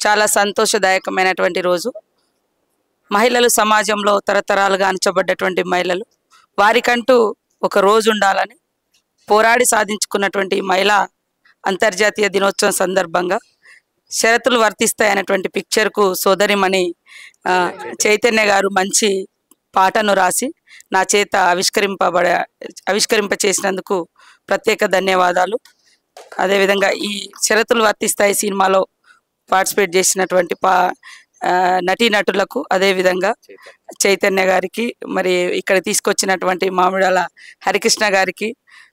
చాలా సంతోషదాయకమైనటువంటి రోజు మహిళలు సమాజంలో తరతరాలుగా అణచబడ్డటువంటి మహిళలు వారికంటూ ఒక రోజు ఉండాలని పోరాడి సాధించుకున్నటువంటి ఈ మహిళ అంతర్జాతీయ దినోత్సవం సందర్భంగా షరతులు వర్తిస్తాయనేటువంటి పిక్చర్కు సోదరిమణి ఆ, చైతన్య గారు మంచి పాటను రాసి నా చేత ఆవిష్కరింపబడ ఆవిష్కరింప చేసినందుకు ప్రత్యేక ధన్యవాదాలు అదేవిధంగా ఈ షరతులు వర్తిస్తాయి సినిమాలో పార్టిసిపేట్ చేసినటువంటి పా ఆ, నటీనటులకు అదేవిధంగా చైతన్య గారికి మరి ఇక్కడ తీసుకొచ్చినటువంటి మామిడాల హరికృష్ణ గారికి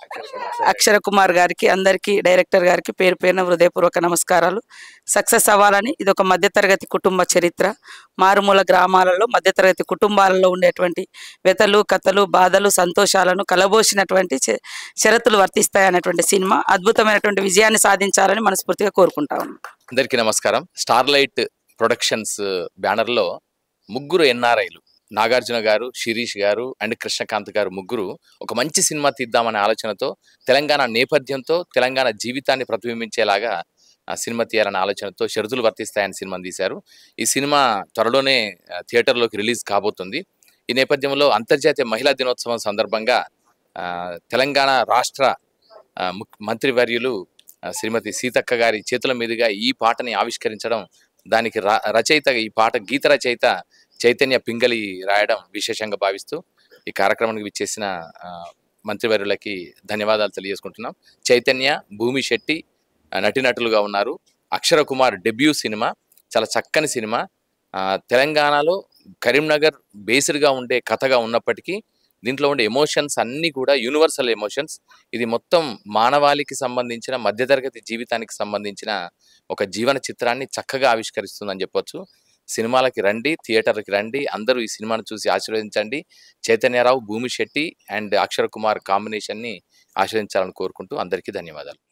అక్షర కుమార్ గారికి అందరికీ డైరెక్టర్ గారికి పేరు పేరున హృదయపూర్వక నమస్కారాలు సక్సెస్ అవ్వాలని ఇది ఒక మధ్యతరగతి కుటుంబ చరిత్ర మారుమూల గ్రామాలలో మధ్యతరగతి కుటుంబాలలో ఉండేటువంటి వ్యతలు కథలు బాధలు సంతోషాలను కలబోసినటువంటి చ- షరతులు వర్తిస్తాయనేటువంటి సినిమా అద్భుతమైనటువంటి విజయాన్ని సాధించాలని మనస్ఫూర్తిగా కోరుకుంటా ఉన్నాను అందరికీ నమస్కారం స్టార్లైట్ ప్రొడక్షన్స్ బ్యానర్లో ముగ్గురు ఎన్ఆర్ఐలు నాగార్జున గారు శిరీష్ గారు అండ్ కృష్ణకాంత్ గారు ముగ్గురు ఒక మంచి సినిమా తీద్దామనే ఆలోచనతో తెలంగాణ నేపథ్యంతో తెలంగాణ జీవితాన్ని ప్రతిబింబించేలాగా ఆ సినిమా తీయాలనే ఆలోచనతో షరతులు వర్తిస్తాయని సినిమాని తీశారు ఈ సినిమా త్వరలోనే ఆ, థియేటర్లోకి రిలీజ్ కాబోతుంది ఈ నేపథ్యంలో అంతర్జాతీయ మహిళా దినోత్సవం సందర్భంగా ఆ, తెలంగాణ రాష్ట్ర ఆ, ముక్- మంత్రివర్యులు ఆ, శ్రీమతి సీతక్క గారి చేతుల మీదుగా ఈ పాటని ఆవిష్కరించడం దానికి ర- రచయిత ఈ పాట గీత రచయిత చైతన్య పింగళి రాయడం విశేషంగా భావిస్తూ ఈ కార్యక్రమానికి విచ్చేసిన ఆ, మంత్రివర్యులకి ధన్యవాదాలు తెలియజేసుకుంటున్నాం చైతన్య భూమి శెట్టి ఆ, నటీనటులుగా ఉన్నారు అక్షర కుమార్ డెబ్యూ సినిమా చాలా చక్కని సినిమా ఆ, తెలంగాణలో కరీంనగర్ బేస్డ్గా ఉండే కథగా ఉన్నప్పటికీ దీంట్లో ఉండే ఎమోషన్స్ అన్నీ కూడా యూనివర్సల్ ఎమోషన్స్ ఇది మొత్తం మానవాళికి సంబంధించిన మధ్యతరగతి జీవితానికి సంబంధించిన ఒక జీవన చిత్రాన్ని చక్కగా ఆవిష్కరిస్తుందని చెప్పొచ్చు సినిమాలకి రండి థియేటర్కి రండి అందరూ ఈ సినిమాను చూసి ఆశీర్వదించండి చైతన్యరావు భూమి శెట్టి అండ్ అక్షర్ కుమార్ కాంబినేషన్ని ఆశీర్వదించాలని కోరుకుంటూ అందరికీ ధన్యవాదాలు